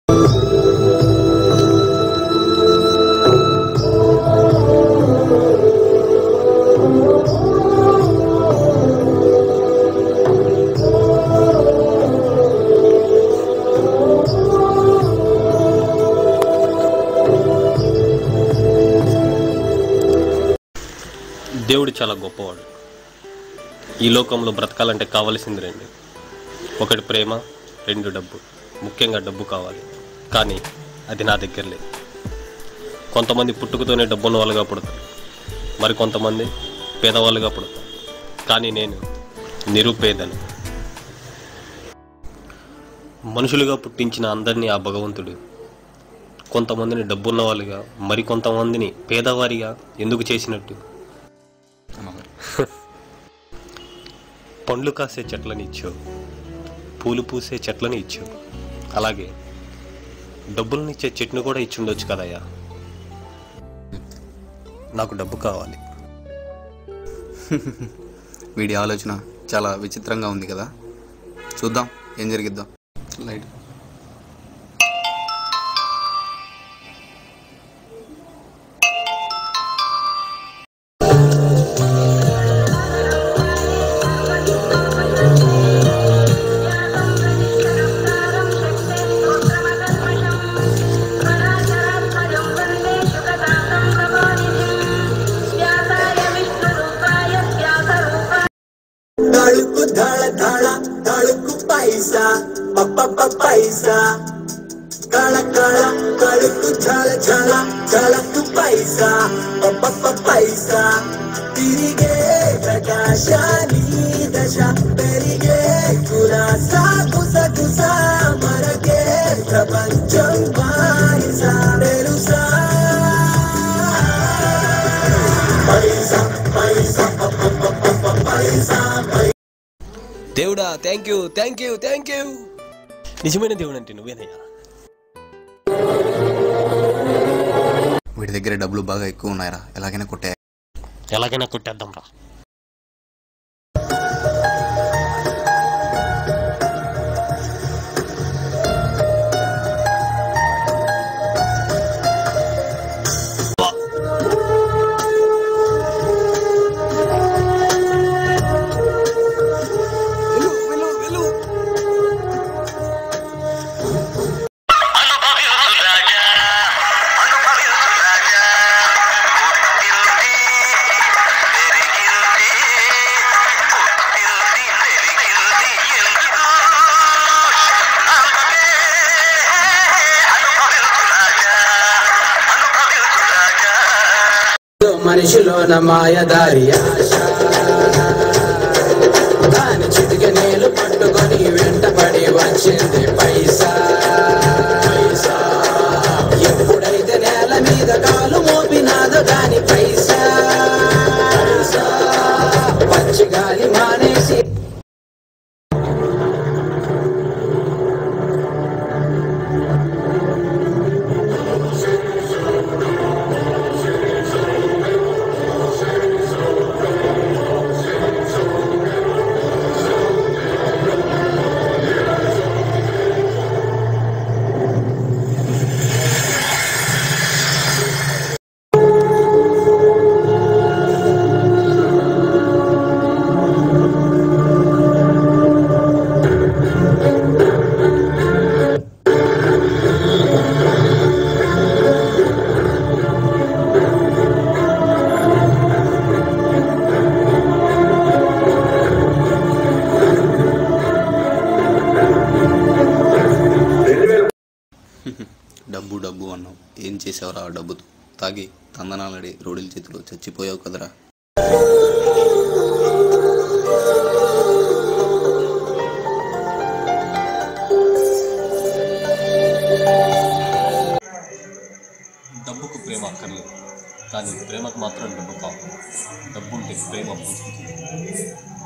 దేవుడు చాలా గొప్పవాడు ఈ లోకంలో బ్రతకాలంటే కావలసింది రెండు ఒకటి ప్రేమ రెండు డబ్బు ముఖ్యంగా డబ్బు కావాలి కానీ అది నా దగ్గర లేదు కొంతమంది పుట్టుకతోనే డబ్బున్న వాళ్ళుగా పుడతారు మరి కొంతమంది పేదవాళ్ళుగా పుడతారు కానీ నేను నిరుపేదను మనుషులుగా పుట్టించిన అందరినీ ఆ భగవంతుడు కొంతమందిని డబ్బున్న వాళ్ళుగా మరి కొంతమందిని పేదవారిగా ఎందుకు చేసినట్టు పండ్లు కాసే చెట్లని ఇచ్చావు పూలు పూసే చెట్లని ఇచ్చావు అలాగే డబ్బులనిచ్చే చెట్టును కూడా ఇచ్చుండొచ్చు కదయ్యా నాకు డబ్బు కావాలి వీడి ఆలోచన చాలా విచిత్రంగా ఉంది కదా చూద్దాం ఏం జరిగిద్దాం లైట్ తళుకు ధళ ధళ తళుకు పైసా పప్ప పైసా కళ కళ కళుకు ఝళ ఝళ ఝళకు పైసా పప్ప పైసా తిరిగే ప్రకాశాని దశ పెరిగే కులాసా గుస గుస మరగే ప్రపంచం బానిసా తెలుసా పైసా పైసా పప్ప పైసా దేవుడా thank you thank you thank you నిజమైన దేవుడు అంటే నువ్వేనయ్యా వీడి దగ్గర డబ్బులు బాగా ఎక్కువ ఉన్నాయరా ఎలాగైనా కొట్టే ఎలాగైనా కొట్టేద్దాం రా మనిషిలోన మాయదారి ఆశ దాని చిటిక నీళ్ళు పట్టుకొని వెంటపడి వచ్చింది పైసా పైసా ఎప్పుడైతే నేల మీద కాలు మోపినాదో దాని పైసా పైసా పచ్చి గాలి మానేసి డబ్బు డబ్బు అన్నావు ఏం చేసావురా ఆ డబ్బుతో తాగి తందనాలడి రోడ్ల చేతిలో చచ్చిపోయావు కదరా డబ్బుకు ప్రేమ అక్కర్లేదు కానీ ప్రేమకు మాత్రం డబ్బు కావాలి డబ్బు ఉంటే ప్రేమ పూస్తుంది